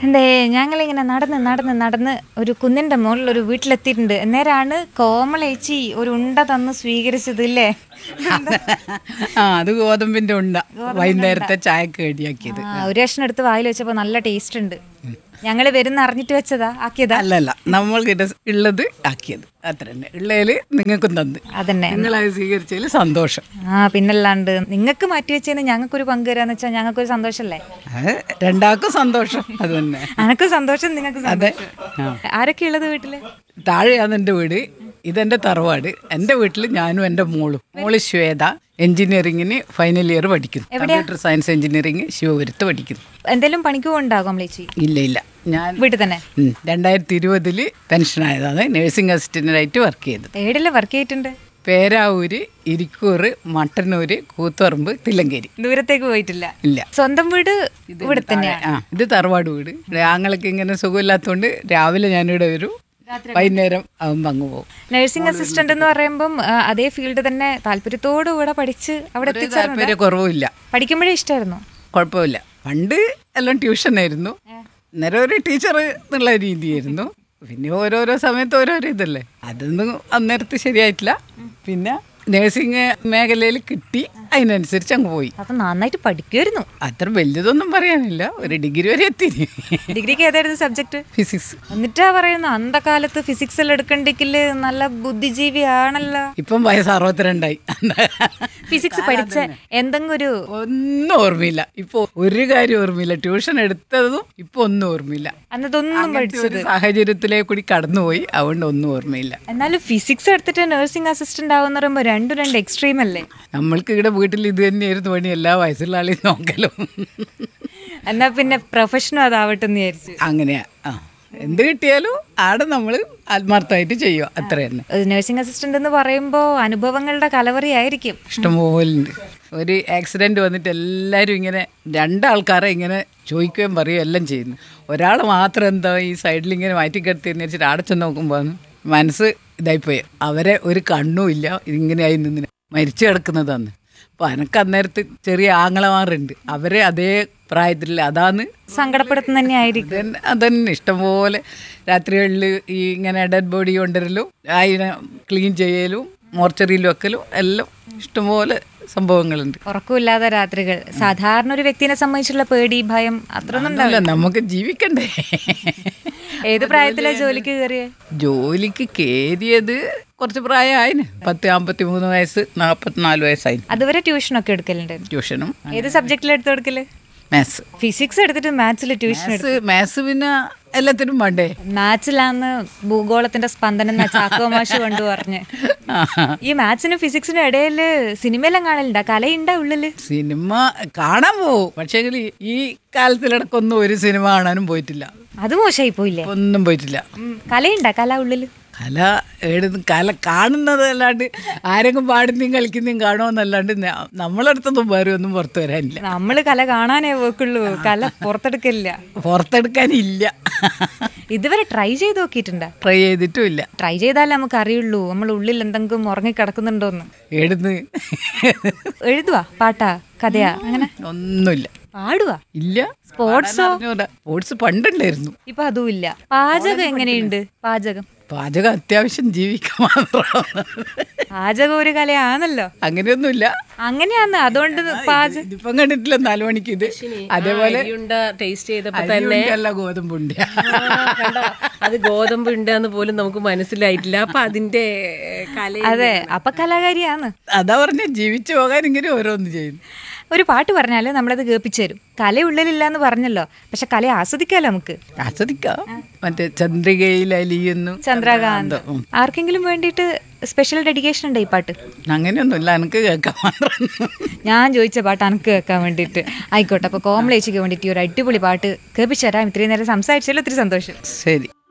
എന്തേ ഞങ്ങളിങ്ങനെ നടന്ന് നടന്ന് നടന്ന് ഒരു കുന്നിന്റെ മുകളിൽ ഒരു വീട്ടിലെത്തിയിട്ടുണ്ട് അന്നേരമാണ് കോമളേച്ചി ഒരു ഉണ്ട തന്ന് സ്വീകരിച്ചത് ഇല്ലേ ആ അത് ഗോതമ്പിന്റെ ഉണ്ട വൈകുന്നേരത്തെ ചായക്ക് റെഡിയാക്കിയത് ആ, ഒരു കഷ്ണം എടുത്ത് വായിൽ വെച്ചപ്പോൾ നല്ല ടേസ്റ്റ് ഉണ്ട് ഞങ്ങൾ വരുന്ന അറിഞ്ഞിട്ട് വെച്ചതാ ആക്കിയതാ അല്ലല്ല നമ്മൾക്കിടെ ഉള്ളത് ആക്കിയത് അത്ര തന്നെ ഉള്ളതില് നിങ്ങൾക്കും തന്ന് അതന്നെ നിങ്ങളത് സ്വീകരിച്ചതിൽ സന്തോഷം ആ പിന്നല്ലാണ്ട് നിങ്ങൾക്ക് മാറ്റി വെച്ചതിന് ഞങ്ങൾക്കൊരു പങ്ക് തരാന്ന് വെച്ചാൽ ഞങ്ങൾക്കൊരു സന്തോഷമല്ലേ അത് രണ്ടാൾക്കും സന്തോഷം അത് തന്നെ അനക്ക് സന്തോഷം നിങ്ങൾക്ക് അതെ സന്തോഷം ആരൊക്കെ ഉള്ളത് വീട്ടില് താഴെയാണ് എൻ്റെ വീട് ഇതെൻ്റെ തറവാട് എൻ്റെ വീട്ടിൽ ഞാനും എൻ്റെ മോളും മോള് ശ്വേത എഞ്ചിനീയറിങ്ങിന് ഫൈനൽ ഇയർ പഠിക്കുന്നു കമ്പ്യൂട്ടർ സയൻസ് എഞ്ചിനീയറിങ് ശിവപുരത്ത് പഠിക്കുന്നു എന്തെങ്കിലും പണിക്ക് ഉണ്ടാകും കോമളേച്ചി ഇല്ല ഇല്ല ഞാൻ വീട്ടിൽ തന്നെ ഉം, രണ്ടായിരത്തി ഇരുപതില് പെൻഷനായതാണ് നഴ്സിംഗ് അസിസ്റ്റൻ്റായിട്ട് വർക്ക് ചെയ്തത് ഏടില് വർക്ക് ചെയ്തിട്ടുണ്ട് പേരാവൂര് ഇരിക്കൂർ മട്ടന്നൂര് കൂത്തുപറമ്പ് തില്ലങ്കേരി ദൂരത്തേക്ക് പോയിട്ടില്ല ഇല്ല സ്വന്തം വീട് ഇവിടെ തന്നെയാണ് ആ ഇത് തറവാട് വീട് ഇവിടെ ആങ്ങൾക്ക് ഇങ്ങനെ സുഖമില്ലാത്തതുകൊണ്ട് രാവിലെ ഞാനിവിടെ വരും വൈകുന്നേരം ആകുമ്പോൾ അങ്ങ് പോകും നഴ്സിംഗ് അസിസ്റ്റന്റ് എന്ന് പറയുമ്പം ആ, അതേ ഫീൽഡ് തന്നെ താല്പര്യത്തോടു കൂടെ പഠിച്ച് അവിടെ ഒരു എത്തിച്ചേർന്നത് താല്പര്യ കുറവുമില്ല പഠിക്കുമ്പോഴേ ഇഷ്ടമായിരുന്നു കുഴപ്പമില്ല പണ്ട് എല്ലാം ട്യൂഷനായിരുന്നു അന്നേരം ഒരു ടീച്ചർ എന്നുള്ള രീതിയായിരുന്നു പിന്നെ ഓരോരോ സമയത്ത് ഓരോരോ ഇതല്ലേ അതൊന്നും അന്നേരത്ത് ശരിയായിട്ടില്ല പിന്നെ നേഴ്സിംഗ് മേഖലയിൽ കിട്ടി അതിനനുസരിച്ച് അങ്ങ് പോയി അപ്പൊ നന്നായിട്ട് പഠിക്കുമായിരുന്നു അത്ര വലിയതൊന്നും പറയാനില്ല ഒരു ഡിഗ്രി വരെ എത്തി ഡിഗ്രിക്ക് ഏതായിരുന്നു സബ്ജക്ട് ഫിസിക്സ് എന്നിട്ടാ പറയുന്ന അന്തകാലത്ത് ഫിസിക്സ് എല്ലാം എടുക്കണ്ടെങ്കില് നല്ല ബുദ്ധിജീവി ആണല്ലോ ഇപ്പം വയസ്സ് അറുപത്തിരണ്ടായി ഫിസിക്സ് പഠിച്ച എന്തെങ്കിലും ഒരു ഒന്നും ഓർമ്മയില്ല ഇപ്പൊ ഒരു കാര്യം ഓർമ്മയില്ല ട്യൂഷൻ എടുത്തതും ഇപ്പൊ ഒന്നും ഓർമ്മയില്ല അന്നതൊന്നും അങ്ങനത്തെ ഒരു സാഹചര്യത്തിലേക്ക് കൂടി കടന്നുപോയി അതുകൊണ്ട് ഒന്നും ഓർമ്മയില്ല എന്നാലും ഫിസിക്സ് എടുത്തിട്ട് നഴ്സിംഗ് അസിസ്റ്റന്റ് ആവുന്ന പറയുമ്പോൾ രണ്ടും രണ്ട് എക്സ്ട്രീം അല്ലേ നമ്മൾക്ക് ഇവിടെ വീട്ടിൽ ഇത് തന്നെയായിരുന്നു പണി എല്ലാ വയസ്സുള്ള ആളെയും നോക്കലും എന്നാ പിന്നെ പ്രൊഫഷനും അതാവട്ടെ എന്ന് വിചാരിച്ചു അങ്ങനെയാ ആ എന്ത് കിട്ടിയാലും ആടെ നമ്മൾ ആത്മാർത്ഥമായിട്ട് ചെയ്യുക അത്ര തന്നെ നഴ്സിംഗ് അസിസ്റ്റന്റ് എന്ന് പറയുമ്പോൾ അനുഭവങ്ങളുടെ കലവറിയായിരിക്കും ഇഷ്ടംപോലുണ്ട് ഒരു ആക്സിഡന്റ് വന്നിട്ട് എല്ലാവരും ഇങ്ങനെ രണ്ടാൾക്കാരെ ഇങ്ങനെ ചോദിക്കുകയും പറയുകയും എല്ലാം ചെയ്യുന്നു ഒരാൾ മാത്രം എന്താ ഈ സൈഡിൽ ഇങ്ങനെ മാറ്റിക്കിടത്തിയെന്ന് വെച്ചിട്ട് ആടെ ചെന്ന് നോക്കുമ്പോൾ മനസ്സ് ഇതായിപ്പോയി അവരെ ഒരു കണ്ണും ഇല്ല ഇങ്ങനെയായി നിന്ന് മരിച്ചു കിടക്കുന്നതാണ് അപ്പോൾ എനക്ക് അന്നേരത്ത് ചെറിയ ആങ്ങളമാരുണ്ട് അവരെ അതേ പ്രായത്തിൽ അതാണ് സങ്കടപ്പെടുത്തുന്ന തന്നെ ആയിരിക്കും അതന്നെ അതന്നെ ഇഷ്ടംപോലെ രാത്രികളിൽ ഈ ഇങ്ങനെ ഡെഡ് ബോഡി കൊണ്ടുവരലും അതിനെ ക്ലീൻ ചെയ്യലും മോർച്ചറിയിൽ വെക്കലും എല്ലാം ഇഷ്ടംപോലെ സംഭവങ്ങളുണ്ട് ഉറക്കമില്ലാത്ത രാത്രികൾ സാധാരണ ഒരു വ്യക്തിനെ സംബന്ധിച്ചുള്ള പേടി ഭയം അത്രയൊന്നും അല്ല നമുക്ക് ജീവിക്കണ്ടേ ഏത് പ്രായത്തിലാ ജോലിക്ക് കയറിയേ ജോലിക്ക് കയറിയത് കുറച്ച് പ്രായമായിന് പത്ത് അമ്പത്തി മൂന്ന് വയസ്സ് നാൽപ്പത്തിനാല് വയസ്സായി അതുവരെ ട്യൂഷനൊക്കെ എടുക്കലുണ്ടായിരുന്നു ട്യൂഷനും ഏത് സബ്ജക്റ്റിൽ എടുത്തു കൊടുക്കല് മാത്സ് ഫിസിക്സ് എടുത്തിട്ട് മാത്സിൽ ട്യൂഷൻ മാത്സ് മാത്സ് പിന്നെ എല്ലാത്തിനും വേണ്ടേ മാത്സിലാന്ന് ഭൂഗോളത്തിന്റെ സ്പന്ദനം എന്നാ ചാക്കോ മാഷ് കൊണ്ടു പറഞ്ഞ് ഈ മാത്സിനും ഫിസിക്സിനും ഇടയിൽ സിനിമയെല്ലാം കാണലുണ്ടാ കലയുണ്ടാ ഉള്ളില് സിനിമ കാണാൻ പോവും പക്ഷേ ഈ കാലത്തിലടക്കൊന്നും ഒരു സിനിമ കാണാനും പോയിട്ടില്ല അത് മോശമായി പോയില്ലേ ഒന്നും പോയിട്ടില്ല ഉം, കലയുണ്ടാ കല ഉള്ളില് കല എഴുതും കല കാണുന്നതല്ലാണ്ട് ആരെങ്കിലും പാടുന്നതും കളിക്കുന്നതും കാണുമെന്നല്ലാണ്ട് ന- നമ്മളടുത്തൊന്നും വേറെ ഒന്നും പുറത്തു വരാനില്ല നമ്മള് കല കാണാനേ പോക്കുള്ളൂ കല പുറത്തെടുക്കില്ല പുറത്തെടുക്കാനില്ല ഇതുവരെ ട്രൈ ചെയ്ത് നോക്കിയിട്ടുണ്ടാ ട്രൈ ചെയ്തിട്ടും ഇല്ല ട്രൈ ചെയ്താലേ നമുക്ക് അറിയുള്ളൂ നമ്മൾ ഉള്ളിൽ എന്തെങ്കിലും ഉറങ്ങി കിടക്കുന്നുണ്ടോന്ന് എഴുന്ന് എഴുതുവാ പാട്ടാ കഥയാ അങ്ങനെ ഒന്നുമില്ല പാടുവാ ഇല്ല സ്പോർട്സോ സ്പോർട്സ് പണ്ടുണ്ടായിരുന്നു ഇപ്പൊ അതും ഇല്ല പാചകം എങ്ങനെയുണ്ട് പാചകം പാചകം അത്യാവശ്യം ജീവിക്കാൻ മാത്രം പാചകം ഒരു കലയാണല്ലോ അങ്ങനെയൊന്നുമില്ല അങ്ങനെയാന്ന് അതുകൊണ്ട് പാചകം ഇതിപ്പം കണ്ടിട്ടില്ല നാലു മണിക്ക് ഇത് അതേപോലെ അരിയുണ്ട ടേസ്റ്റ് ചെയ്തപ്പോ അരിയുണ്ടല്ല ഗോതമ്പുണ്ട് കണ്ടോ? അത് ഗോതമ്പ് ഉണ്ടെന്ന് പോലും നമുക്ക് മനസ്സിലായിട്ടില്ല അപ്പൊ അതിന്റെ കല അതെ അപ്പൊ കലാകാരിയാന്ന് അതാ പറഞ്ഞ ജീവിച്ചു പോകാൻ ഇങ്ങനെ ഓരോന്ന് ചെയ്യുന്നു ഒരു പാട്ട് പറഞ്ഞാല് നമ്മളത് കേൾപ്പിച്ചു തരും കല ഉള്ളിലില്ല എന്ന് പറഞ്ഞല്ലോ പക്ഷെ കല ആസ്വദിക്കാലോ നമുക്ക് ആസ്വദിക്കാം മറ്റേ ചന്ദ്രികയിൽ അലിയുന്നു ചന്ദ്രകാന്ത് ആർക്കെങ്കിലും വേണ്ടിയിട്ട് സ്പെഷ്യൽ ഡെഡിക്കേഷൻ ഉണ്ട് ഈ പാട്ട് അങ്ങനെയൊന്നുമില്ല എനിക്ക് കേൾക്കാൻ മാത്രം ഞാൻ ചോദിച്ച പാട്ട് അനക്ക് കേൾക്കാൻ വേണ്ടിയിട്ട് ആയിക്കോട്ടെ അപ്പോൾ കോമളേച്ചിക്ക് വേണ്ടിയിട്ട് ഈ ഒരു അടിപൊളി പാട്ട് കേൾപ്പിച്ചു തരാം ഇത്രയും നേരം സംസാരിച്ചാലും ഒത്തിരി സന്തോഷം ശരി